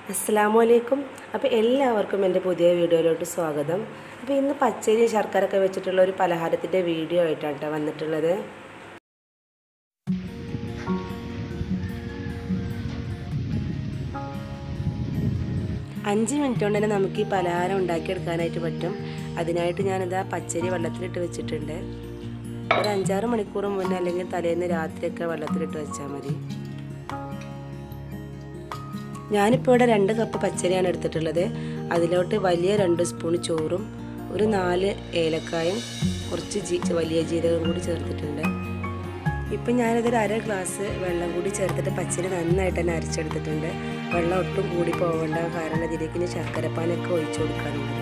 അസ്സാം വലൈക്കും അപ്പോൾ എല്ലാവർക്കും എൻ്റെ പുതിയ വീഡിയോയിലോട്ട് സ്വാഗതം അപ്പോൾ ഇന്ന് പച്ചരി ശർക്കരയൊക്കെ വെച്ചിട്ടുള്ള ഒരു പലഹാരത്തിൻ്റെ വീഡിയോ ആയിട്ടാണ് കേട്ടോ വന്നിട്ടുള്ളത് അഞ്ച് മിനിറ്റ് കൊണ്ട് തന്നെ നമുക്ക് ഈ പലഹാരം ഉണ്ടാക്കിയെടുക്കാനായിട്ട് പറ്റും അതിനായിട്ട് ഞാനിതാ പച്ചരി വെള്ളത്തിലിട്ട് വെച്ചിട്ടുണ്ട് ഒരു അഞ്ചാറ് മണിക്കൂർ മുന്നേ അല്ലെങ്കിൽ തലേന്ന് രാത്രിയൊക്കെ വെള്ളത്തിലിട്ട് വെച്ചാൽ മതി ഞാനിപ്പോൾ ഇവിടെ രണ്ട് കപ്പ് പച്ചരിയാണ് എടുത്തിട്ടുള്ളത് അതിലോട്ട് വലിയ രണ്ട് സ്പൂൺ ചോറും ഒരു നാല് ഏലക്കായും കുറച്ച് ജീ വലിയ ജീരകം കൂടി ചേർത്തിട്ടുണ്ട് ഇപ്പം ഞാനിതൊരു അര ഗ്ലാസ് വെള്ളം കൂടി ചേർത്തിട്ട് പച്ചരി നന്നായിട്ട് തന്നെ അരച്ചെടുത്തിട്ടുണ്ട് വെള്ളം ഒട്ടും കൂടി പോകേണ്ട കാരണം ഇതിലേക്ക് ഇനി ശർക്കരപ്പാനൊക്കെ ഒഴിച്ചു കൊടുക്കാനുണ്ട്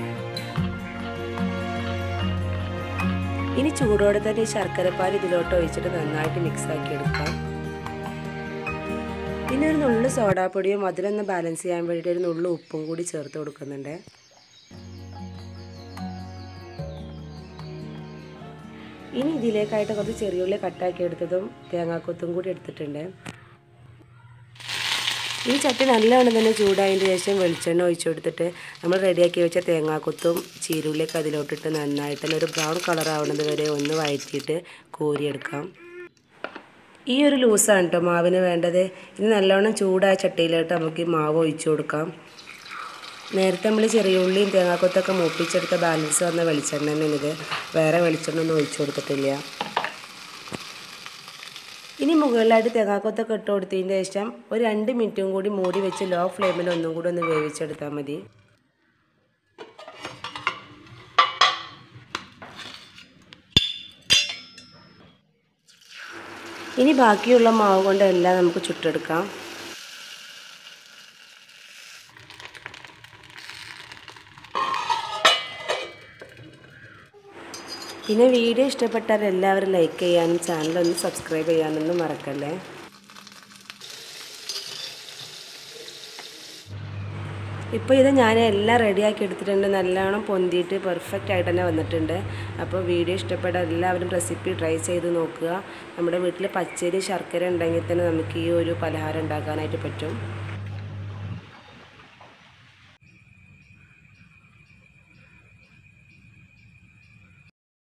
ഇനി ചൂടോടെ തന്നെ ഈ ശർക്കരപ്പാൻ ഇതിലോട്ട് ഒഴിച്ചിട്ട് നന്നായിട്ട് മിക്സ് ആക്കി എടുക്കാം പിന്നെ ഒരു നുള്ളു സോഡാപ്പൊടിയും മധുരമൊന്ന് ബാലൻസ് ചെയ്യാൻ വേണ്ടിയിട്ട് ഒരു നുള്ളു ഉപ്പും കൂടി ചേർത്ത് കൊടുക്കുന്നുണ്ട് ഇനി ഇതിലേക്കായിട്ട് കുറച്ച് ചെറിയുള്ളി കട്ടാക്കി എടുത്തതും തേങ്ങാക്കൊത്തും കൂടി എടുത്തിട്ടുണ്ട് ഈ ചട്ടി നല്ലവണ്ണം തന്നെ ചൂടായതിന് ശേഷം വെളിച്ചെണ്ണ ഒഴിച്ചു കൊടുത്തിട്ട് നമ്മൾ റെഡിയാക്കി വെച്ച തേങ്ങാക്കൊത്തും ചീരുള്ളിയൊക്കെ അതിലോട്ടിട്ട് നന്നായിട്ട് തന്നെ ഒരു ബ്രൗൺ കളർ ആവുന്നത് വരെ ഒന്ന് വഴറ്റിയിട്ട് കോരിയെടുക്കാം ഈ ഒരു ലൂസാണ് കേട്ടോ മാവിന് വേണ്ടത് ഇനി നല്ലോണം ചൂടായ ചട്ടിയിലോട്ട് നമുക്ക് ഈ മാവ് ഒഴിച്ചു കൊടുക്കാം നേരത്തെ നമ്മൾ ചെറിയ ഉള്ളിയും തേങ്ങാക്കൊത്തൊക്കെ മൂപ്പിച്ചെടുത്ത ബാലൻസ് വന്ന വെളിച്ചെണ്ണ തന്നെയാണ് ഇത് വേറെ വെളിച്ചെണ്ണ ഒന്നും ഒഴിച്ചു കൊടുത്തിട്ടില്ല ഇനി മുകളിലായിട്ട് തേങ്ങാക്കൊത്തൊക്കെ ഇട്ട് കൊടുത്തതിന് ശേഷം ഒരു രണ്ട് മിനിറ്റും കൂടി മൂടി വെച്ച് ലോ ഫ്ലെയിമിൽ ഒന്നും കൂടി ഒന്ന് വേവിച്ചെടുത്താൽ മതി ഇനി ബാക്കിയുള്ള മാവ് കൊണ്ട് എല്ലാം നമുക്ക് ചുട്ടെടുക്കാം പിന്നെ വീഡിയോ ഇഷ്ടപ്പെട്ടാൽ എല്ലാവരും ലൈക്ക് ചെയ്യാനും ചാനലൊന്ന് സബ്സ്ക്രൈബ് ചെയ്യാനൊന്നും മറക്കല്ലേ ഇപ്പോൾ ഇത് ഞാൻ എല്ലാം റെഡിയാക്കി എടുത്തിട്ടുണ്ട് നല്ലോണം പൊന്തിയിട്ട് പെർഫെക്റ്റ് ആയിട്ട് തന്നെ വന്നിട്ടുണ്ട് അപ്പോൾ വീഡിയോ ഇഷ്ടപ്പെട്ടാൽ എല്ലാവരും റെസിപ്പി ട്രൈ ചെയ്ത് നോക്കുക നമ്മുടെ വീട്ടിൽ പച്ചരി ശർക്കര ഉണ്ടെങ്കിൽ തന്നെ നമുക്ക് ഈ ഒരു പലഹാരം ഉണ്ടാക്കാനായിട്ട് പറ്റും